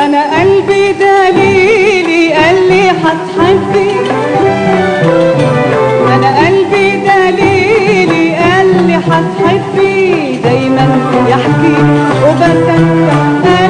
انا قلبي دليلي قال لي هتحبي انا قلبي دليلي قال لي هتحبي دايما يحكي وبصدق